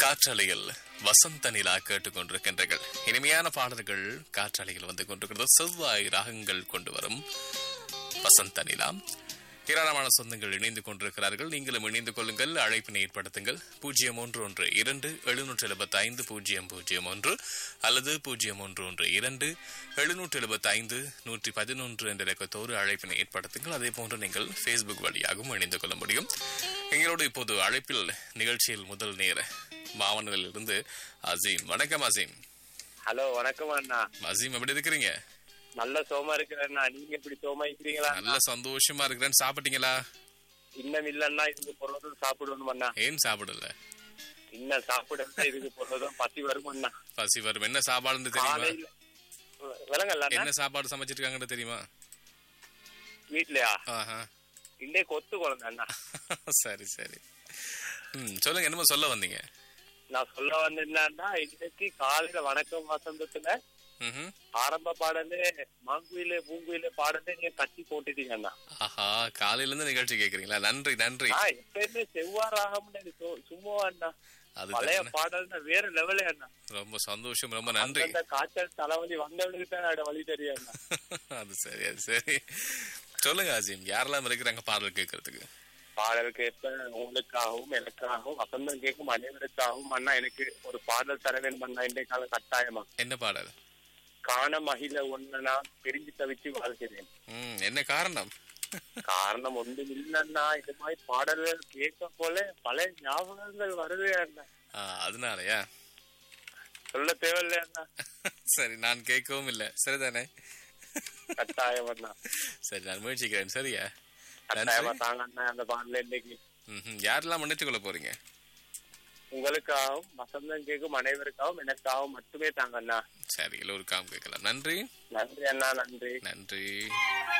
காற்றலையில் வசந்த நிலா கேட்டுக்கொண்டிருக்கின்றீர்கள் இனிமையான பாடல்கள் காற்றலையில் வந்து கொண்டிருக்கிறது செவ்வாய் ராகங்கள் கொண்டு வரும் வசந்த நிலா ஏராளமான சொந்தங்கள் இணைந்து கொண்டிருக்கிறார்கள் நீங்களும் இணைந்து கொள்ளுங்கள் அழைப்பினை ஏற்படுத்துங்கள் பூஜ்ஜியம் ஒன்று ஒன்று இரண்டு எழுநூற்று எழுபத்தி ஐந்து பூஜ்ஜியம் பூஜ்ஜியம் ஒன்று அல்லது பூஜ்ஜியம் ஒன்று ஒன்று இரண்டு எழுநூற்று எழுபத்தி ஐந்து நூற்றி பதினொன்று என்ற இலக்கத்தோடு அழைப்பினை ஏற்படுத்துங்கள் அதே போன்று நீங்கள் ஃபேஸ்புக் வழியாகவும் இணைந்து கொள்ள முடியும் எங்களோடு இப்போது அழைப்பில் நிகழ்ச்சியில் முதல் நேர மாவனத்திலிருந்து அசீம் வணக்கம் அசீம் ஹலோ வணக்கம் அண்ணா அசீம் எப்படி இருக்கிறீங்க நல்ல சோமா இருக்கிறேண்ணா நீங்க இப்படி சோமா இருக்கிறீங்களா நல்ல சந்தோஷமா இருக்கிறேன்னு சாப்பிட்டீங்களா இன்னும் இல்லன்னா இதுக்கு பொருளும் சாப்பிடணும் அண்ணா ஏன் சாப்பிடல இன்னும் சாப்பிடல இதுக்கு பொருளும் பசி வரும் அண்ணா பசி வரும் என்ன சாப்பாடுன்னு தெரியுமா காலையில விலங்கல்ல என்ன சாப்பாடு சமைச்சிருக்காங்கன்னு தெரியுமா வீட்லயா ஆஹா இன்னே கொத்து குழந்தை அண்ணா சரி சரி ம் சொல்லுங்க என்னமோ சொல்ல வந்தீங்க நான் சொல்ல வந்தேன்னா இன்னைக்கு காலையில வணக்கம் வசந்தத்துல ம்ஹும். ஆரம்ப பாடலே மாங்குயிலே பூங்குயிலே பாடலே நீங்க கட்டி போட்டுட்டீங்க அண்ணா ஆஹா காலையில இருந்து நிகழ்ச்சி கேக்குறீங்களா நன்றி நன்றி ஆ எப்பயுமே செவ்வாய் ராகம்னு சு- சும்மா அண்ணா அது பழைய தானே. பாடல்னா வேற லெவலே அண்ணா ரொம்ப சந்தோஷம் ரொம்ப நன்றி அந்த காய்ச்சல் தலைவலி வந்தவனுக்கு தான் அட வழி தெரியும் அண்ணா அது சரி அது சரி சொல்லுங்க அஜீம் யாரெல்லாம் இருக்கிறாங்க பாடல் கேட்கறதுக்கு பாடல் கேட்ப உங்களுக்காகவும் எனக்காகவும் வசந்தம் கேட்கும் அனைவருக்காகவும் அண்ணா எனக்கு ஒரு பாடல் தர வேண்டும் அண்ணா இன்றைய கால கட்டாயமா என்ன பாடல் காண மகிழ ஒண்ணு நான் பிரிஞ்சு தவிச்சு வாழ்கிறேன் ம் என்ன காரணம் காரணம் ஒன்றும் இல்லைன்னா இது மாதிரி பாடல்கள் கேட்க போல பல ஞாபகங்கள் வருது அண்ணா ஆ, அதனாலயா சொல்ல தேவையில்லை அண்ணா சரி நான் கேட்கவும் இல்லை சரிதானே கட்டாயம் அண்ணா சரி நான் முயற்சிக்கிறேன் சரியா கட்டாயமா தாங்க அண்ணா அந்த பாடல இன்னைக்கு ம்ஹும். யாரெல்லாம் மன்னித்துக் கொள்ள போறீங்க உங்களுக்காகவும் வசந்தம் கேட்கும் அனைவருக்காகவும் எனக்காகவும் மட்டுமே தாங்க அண்ணா சரி எல்லோருக்காம் கேட்கலாம் நன்றி நன்றி அண்ணா நன்றி நன்றி